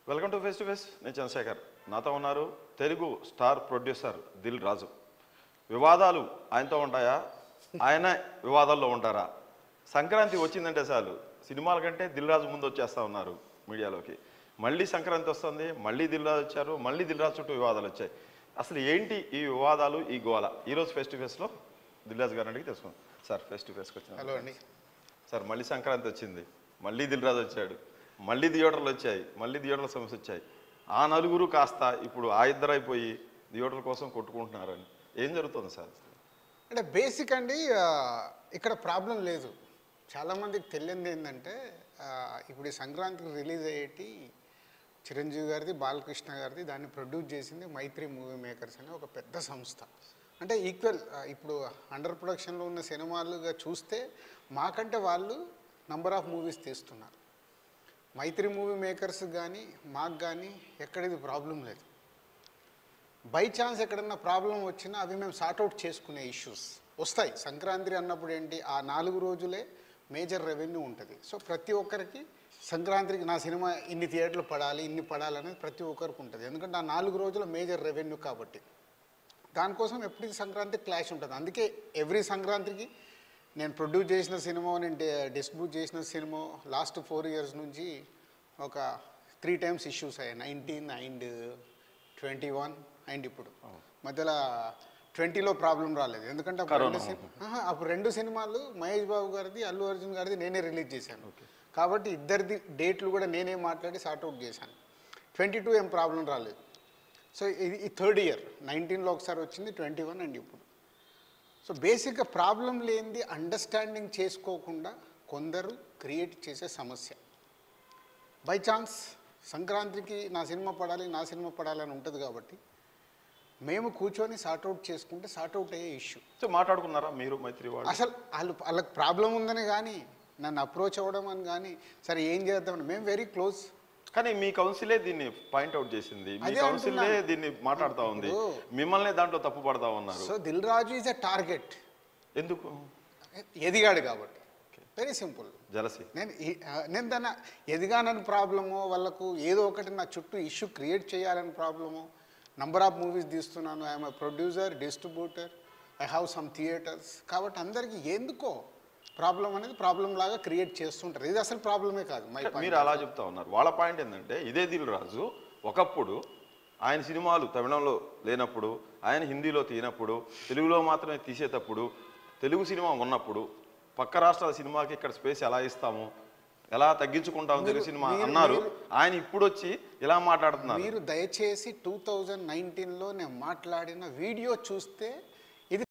Welcome to face to face నేను చంద్రశేఖర్ నాతో ఉన్నారు తెలుగు స్టార్ ప్రొడ్యూసర్ దిల్ రాజు వివాదాలు ఆయనతో ఉంటాయా ఆయన వివాదాల్లో ఉంటారా సంక్రాంతి వచ్చిందంటే చాలు సినిమాల కంటే దిల్ రాజు ముందు వచ్చేస్తా ఉన్నారు మీడియాలోకి మళ్ళీ సంక్రాంతి వస్తుంది మళ్ళీ దిల్ రాజు వచ్చారు మళ్ళీ దిల్ రాజు చుట్టూ వివాదాలు వచ్చాయి అసలు ఏంటి ఈ వివాదాలు ఈ గోల ఈరోజు ఫేస్ టు ఫేస్లో దిల్ రాజు గారిని అడిగి తెలుసుకుందాం సార్ ఫేస్ టు ఫేస్కి వచ్చిన హలో అండి సార్ మళ్ళీ సంక్రాంతి వచ్చింది మళ్ళీ దిల్రాజు వచ్చాడు మళ్ళీ థియేటర్లు వచ్చాయి మళ్ళీ థియేటర్ల సమస్య వచ్చాయి ఆ నలుగురు కాస్త ఇప్పుడు ఆ ఇద్దరు అయిపోయి థియేటర్ల కోసం కొట్టుకుంటున్నారని ఏం జరుగుతుంది సార్ అంటే బేసిక్ అండి ఆ, ఇక్కడ ప్రాబ్లం లేదు చాలామందికి తెలియంది ఏంటంటే ఆ, ఇప్పుడు ఈ సంక్రాంతికి రిలీజ్ అయ్యేటి చిరంజీవి గారిది బాలకృష్ణ గారిది దాన్ని ప్రొడ్యూస్ చేసింది మైత్రి మూవీ మేకర్స్ అనే ఒక పెద్ద సంస్థ అంటే ఈక్వల్ ఇప్పుడు అండర్ ప్రొడక్షన్లో ఉన్న సినిమాలుగా చూస్తే మాకంటే వాళ్ళు నంబర్ ఆఫ్ మూవీస్ తీస్తున్నారు మైత్రి మూవీ మేకర్స్ కానీ మాకు కానీ ఎక్కడిది ప్రాబ్లం లేదు బై ఛాన్స్ ఎక్కడన్నా ప్రాబ్లం వచ్చినా అవి మేము సార్ట్అవుట్ చేసుకునే ఇష్యూస్ వస్తాయి సంక్రాంతి అన్నప్పుడు ఏంటి ఆ నాలుగు రోజులే మేజర్ రెవెన్యూ ఉంటుంది సో ప్రతి ఒక్కరికి సంక్రాంతికి నా సినిమా ఇన్ని థియేటర్లు పడాలి ఇన్ని పడాలి అనేది ప్రతి ఒక్కరికి ఉంటుంది ఎందుకంటే ఆ నాలుగు రోజుల మేజర్ రెవెన్యూ కాబట్టి దానికోసం ఎప్పుడు సంక్రాంతి క్లాష్ ఉంటుంది అందుకే ఎవ్రీ సంక్రాంతికి నేను ప్రొడ్యూస్ చేసిన సినిమా నేను డిస్ట్రిబ్యూట్ చేసిన సినిమా లాస్ట్ ఫోర్ ఇయర్స్ నుంచి ఒక త్రీ టైమ్స్ ఇష్యూస్ అయ్యాయి nineteen and twenty one and ఇప్పుడు మధ్యలో ట్వంటీలో ప్రాబ్లం రాలేదు ఎందుకంటే అప్పుడు రెండు సిని- ఆహా, అప్పుడు రెండు సినిమాలు మహేష్ బాబు గారిది అల్లు అర్జున్ గారిది నేనే రిలీజ్ చేశాను కాబట్టి ఇద్దరిది డేట్లు కూడా నేనే మాట్లాడి సార్ట్అవుట్ చేశాను ట్వంటీ టూ ఏం ప్రాబ్లం రాలేదు సో ఇది ఈ థర్డ్ ఇయర్ నైన్టీన్లో ఒకసారి వచ్చింది ట్వంటీ వన్ అండ్ ఇప్పుడు సో బేసిక్గా ప్రాబ్లం లేనిది అండర్స్టాండింగ్ చేసుకోకుండా కొందరు క్రియేట్ చేసే సమస్య బై ఛాన్స్ సంక్రాంతికి నా సినిమా పడాలి నా సినిమా పడాలి అని ఉంటుంది కాబట్టి మేము కూర్చొని సార్ట్అవుట్ చేసుకుంటే సార్ట్అవుట్ అయ్యే ఇష్యూ సో మాట్లాడుకున్నారా మీరు మైత్రి వాళ్ళు అసలు వాళ్ళు వాళ్ళకి ప్రాబ్లం ఉందని కానీ నన్ను అప్రోచ్ అవ్వడం అని కానీ సరే ఏం చేద్దామని మేము వెరీ క్లోజ్ కానీ మీ కౌన్సిలే దీన్ని పాయింట్ అవుట్ చేసింది మీ అదే కౌన్సిలే అంటున్నాను. దీన్ని మాట్లాడుతూ ఉంది ఇప్పుడు- మిమ్మల్ని దాంట్లో తప్పు పడతా ఉన్నారు so Dil Raju is a target ఎందుకు ఎదిగాడు కాబట్టి వెరీ సింపుల్ జలసి నేను ఈ- ఆ, నేను దాన్ని ఎదిగానని ప్రాబ్లము వాళ్ళకు ఏదో ఒకటి నా చుట్టూ ఇష్యూ క్రియేట్ చేయాలని ప్రాబ్లము నంబర్ ఆఫ్ మూవీస్ తీస్తున్నాను I'm a producer distributor I have some theatres కాబట్టి అందరికీ ఎందుకో ప్రాబ్లం అనేది ప్రాబ్లం లాగా క్రియేట్ చేస్తుంటారు ఇది అసలు ప్రాబ్లమే కాదు మై మీరు అలా చెప్తా ఉన్నారు వాళ్ళ పాయింట్ ఏంటంటే ఇదే దిల్ రాజు ఒకప్పుడు ఆయన సినిమాలు తమిళంలో లేనప్పుడు ఆయన హిందీలో తీనప్పుడు తెలుగులో మాత్రమే తీసేటప్పుడు తెలుగు సినిమా ఉన్నప్పుడు పక్క రాష్ట్రాల సినిమాకి ఇక్కడ స్పేస్ ఎలా ఇస్తాము ఎలా తగ్గించుకుంటాము తెలుగు సినిమా మీరు- అన్నారు మీరు- ఆయన ఇప్పుడు వచ్చి ఇలా మాట్లాడుతున్నారు మీరు దయచేసి టూ థౌజండ్ నైన్టీన్లో నేను మాట్లాడిన వీడియో చూస్తే